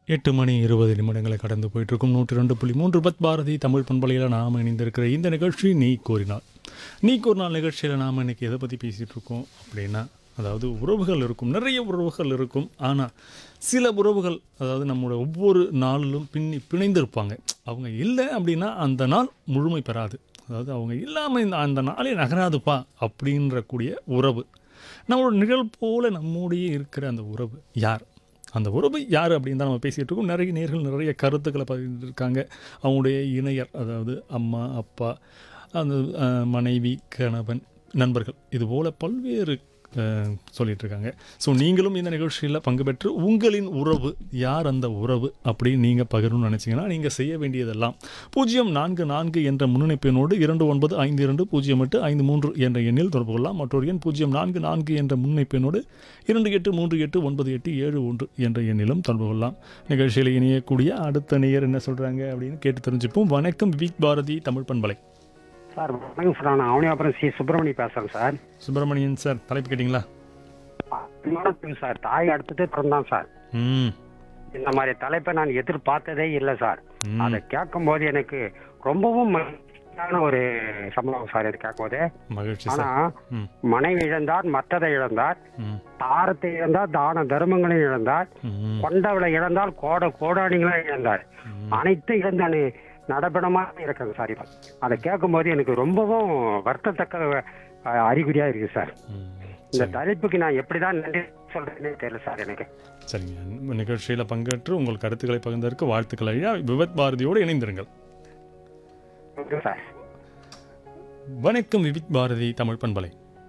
எட்டு மணி இருபது நிமிடங்களை கடந்து போயிட்டுருக்கும் நூற்றி ரெண்டு புள்ளி மூன்று பத் பாரதி தமிழ் பண்பலையில் நாம் இணைந்திருக்கிற இந்த நிகழ்ச்சி நீ கூறினாள் நீ கூறினாள் நிகழ்ச்சியில் நாம் இன்னைக்கு எதை பற்றி பேசிகிட்டு இருக்கோம் அப்படின்னா அதாவது உறவுகள் இருக்கும் நிறைய உறவுகள் இருக்கும் ஆனால் சில உறவுகள் அதாவது நம்மளோட ஒவ்வொரு நாளிலும் பின்னி பிணைந்திருப்பாங்க அவங்க இல்லை அப்படின்னா அந்த நாள் முழுமை பெறாது அதாவது அவங்க இல்லாமல் இந்த அந்த நாளே நகராதுப்பா அப்படின்ற கூடிய உறவு நம்மளோட நிழல் போல நம்மோடையே இருக்கிற அந்த உறவு யார் அந்த உறவு யார் அப்படின்னு தான் நம்ம பேசிகிட்டு இருக்கோம் நிறைய நேர்கள் நிறைய கருத்துக்களை பகிர்ந்துருக்காங்க அவங்களுடைய இணையர் அதாவது அம்மா அப்பா அந்த அஹ், மனைவி கணவன் நண்பர்கள் இது போல் பல்வேறு அஹ், சொல்லிட்டு இருக்காங்க ஸோ நீங்களும் இந்த நிகழ்ச்சியில் பங்கு பெற்று உங்களின் உறவு யார் அந்த உறவு அப்படின்னு நீங்கள் பகிரணும்னு நினச்சிங்கன்னா நீங்கள் செய்ய வேண்டியதெல்லாம் பூஜ்ஜியம் நான்கு நான்கு என்ற முன்னிணைப்பினோடு இரண்டு ஒன்பது ஐந்து இரண்டு பூஜ்ஜியம் எட்டு ஐந்து மூன்று என்ற எண்ணில் தொடர்பு கொள்ளலாம் மற்றொரு எண் பூஜ்ஜியம் நான்கு நான்கு என்ற முன்னிணைப்பினோடு இரண்டு எட்டு மூன்று எட்டு ஒன்பது எட்டு ஏழு ஒன்று என்ற எண்ணிலும் தொடர்பு கொள்ளலாம் நிகழ்ச்சியில் இணையக்கூடிய அடுத்த நேயர் என்ன சொல்கிறாங்க அப்படின்னு கேட்டு தெரிஞ்சுப்போம் வணக்கம் விக் பாரதி தமிழ் பண்பலை சார் வணக்கம் சார் நான் அவனியாபுரம் சி சுப்பிரமணி பேசுறேன் சார் சுப்பிரமணியன் சார் தலைப்பு கேட்டிங்களா விமானத்துக்கு சார் தாய் அடுத்ததே பிறந்தான் சார் ம் இந்த மாதிரி தலைப்பை நான் எதிர்பார்த்ததே இல்லை சார் ம். அதை கேட்கும் போது எனக்கு ரொம்பவும் மகிழ்ச்சியான ஒரு சம்பவம் சார் இது கேட்கும் போது மகிழ்ச்சி ஆனா சார் ம் மனைவி இழந்தார் மற்றதை இழந்தார் ம் தாரத்தை இழந்தார் தான தர்மங்களையும் இழந்தார் ம் கொண்டவளை இழந்தால் கோட கோடானிகளையும் இழந்தார் ம். அனைத்தும் இழந்தானு நடபடமா இருக்கேங்க சார் இப்போ அதை கேட்கும்போது எனக்கு ரொம்பவும் வருத்தத்தக்க அஹ், அறிகுறியா இருக்கு சார் ம். இந்த தலைப்புக்கு நான் எப்படிதான் நன்றி சொல்றேனே தெரியல சார் எனக்கு சரிங்க நிகழ்ச்சியில் பங்கேற்று உங்கள் கருத்துக்களை பகிர்ந்ததற்கு வாழ்த்துக்கள் ஐயா விபத் பாரதியோடு இணைந்திருங்கள் ஓகே சார் வணக்கம் விவித் பாரதி தமிழ் பண்பலை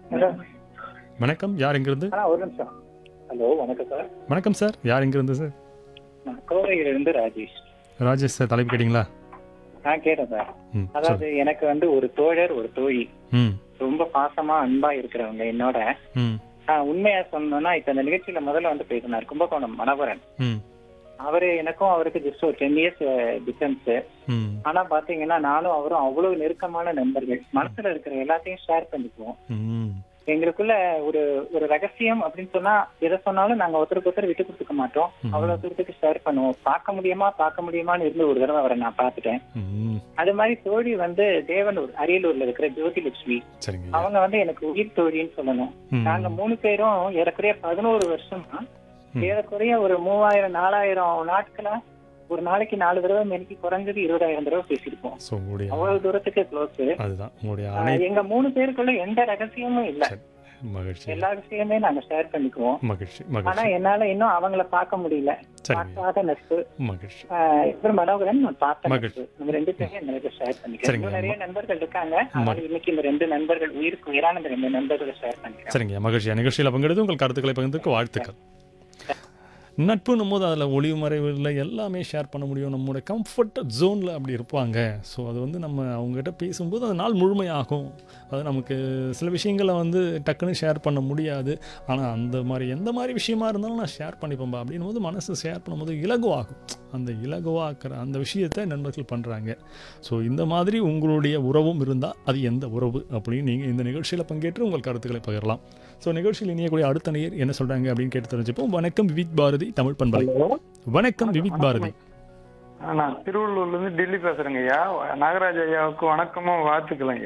வணக்கம் யார் எங்கிருந்து ஆ ஒரு நிமிஷம் ஹலோ வணக்கம் சார் வணக்கம் சார் யார் எங்கிருந்து சார் நான் கோவையிலிருந்து ராஜேஷ் ராஜேஷ் சார் தலைப்பு கேட்டிங்களா நான் கேட்டேன் சார் ம் சொல் அதாவது எனக்கு வந்து ஒரு தோழர் ஒரு தோழி ம் ரொம்ப பாசமா அன்பா இருக்கிறவங்க என்னோட ம் ஆ, உண்மையா சொன்னோம்னா இப்ப இந்த நிகழ்ச்சியில முதல்ல வந்து பேசினார் கும்பகோணம் மணவரன் ம் அவரு எனக்கும் அவருக்கு ஜஸ்ட் ஒரு டென் இயர்ஸ் டிஃபரன்ஸ் ம் ஆனா பாத்தீங்கன்னா நானும் அவரும் அவ்வளவு நெருக்கமான நண்பர்கள் மனசுல இருக்கிற எல்லாத்தையும் ஷேர் பண்ணிக்குவோம் ம் எங்களுக்குள்ள ஒரு ஒரு ரகசியம் அப்படின்னு சொன்னா எதை சொன்னாலும் நாங்க ஒருத்தருக்கு ஒருத்தர் விட்டு கொடுத்துக்க மாட்டோம் ம். அவ்வளவு தூரத்துக்கு ஷேர் பண்ணுவோம் பார்க்க முடியுமா பார்க்க முடியுமான்னு இருந்து ஒரு தடவை அவரை நான் பார்த்துட்டேன் ம் அது மாதிரி தோழி வந்து தேவனூர் அரியலூர்ல இருக்கிற ஜோதி லட்சுமி சரிங்க ஐயா. அவங்க வந்து எனக்கு உயிர் தோழின்னு சொல்லணும் ம். நாங்க மூணு பேரும் ஏறக்குறைய பதினோரு வருஷமா ம். ஏறக்குறைய ஒரு மூவாயிரம் நாலாயிரம் நாட்களா ஒரு நாளைக்கு நாலு தடவை மெனிக்கு குறைஞ்சது இருபதாயிரம் தடவை பேசியிருப்போம் ஸோ உங்களுடைய அவ்வளவு தூரத்துக்கு க்ளோஸ் அதுதான் உங்களுடைய அனை எங்க மூணு பேருக்குள்ள எந்த ரகசியமும் இல்ல சரி. மகிழ்ச்சி எல்லா விஷயமே நாங்க ஷேர் பண்ணிக்குவோம் மகிழ்ச்சி ஆனா மகிழ்ச்சி என்னால இன்னும் அவங்கள பார்க்க முடியல சரிங்க பார்க்காத நட்பு மகிழ்ச்சி ஆஹ் இவர் மனோகரன் நான் பார்த்த மகிழ்ச்சி. நட்பு நம்ம ரெண்டு பேரும் எனக்கு ஷேர் பண்ணிக்கிறேன் சரிங்க. இன்னும் நிறைய நண்பர்கள் இருக்காங்க ஆனால் இன்னைக்கு இந்த ரெண்டு நண்பர்கள் உயிருக்கு உயிரான இந்த ரெண்டு நண்பர்களை ஷேர் பண்ணிக்கிறேன் சரிங்க மகிழ்ச்சியா நிகழ்ச்சியில் பங்கெடுத்து உங்கள் கருத்துக்களை பகிர்ந்ததுக்கு வாழ்த்துக்கள் நட்புன்னும் போது அதில் ஒளிவு மறைவில் எல்லாமே ஷேர் பண்ண முடியும் நம்மளோட கம்ஃபர்ட் ஜோனில் அப்படி இருப்பாங்க ஸோ அது வந்து நம்ம அவங்ககிட்ட பேசும்போது அது நாள் முழுமையாகும் அது நமக்கு சில விஷயங்களை வந்து டக்குன்னு ஷேர் பண்ண முடியாது ஆனால் அந்த மாதிரி எந்த மாதிரி விஷயமா இருந்தாலும் நான் ஷேர் பண்ணிப்பேன்பா அப்படின்னும் போது மனசு ஷேர் பண்ணும்போது இலகுவாகும் அந்த இலகுவாக்குற அந்த விஷயத்தை நண்பர்கள் பண்ணுறாங்க ஸோ இந்த மாதிரி உங்களுடைய உறவும் இருந்தால் அது எந்த உறவு அப்படின்னு நீங்கள் இந்த நிகழ்ச்சியில் பங்கேற்று உங்கள் கருத்துக்களை பகிரலாம் ஸோ நிகழ்ச்சியில் இணையக்கூடிய அடுத்த நேயர் என்ன சொல்கிறாங்க அப்படின்னு கேட்டு தெரிஞ்சுப்போம் வணக்கம் விவித் பாரதி தமிழ் பண்பலை வணக்கம் விவித் பாரதி நான் திருவள்ளூர்ல இருந்து டெல்லி பேசுறேங்க ஐயா நாகராஜ் ஐயாவுக்கு வணக்கமும் வாழ்த்துக்கள் ஐயா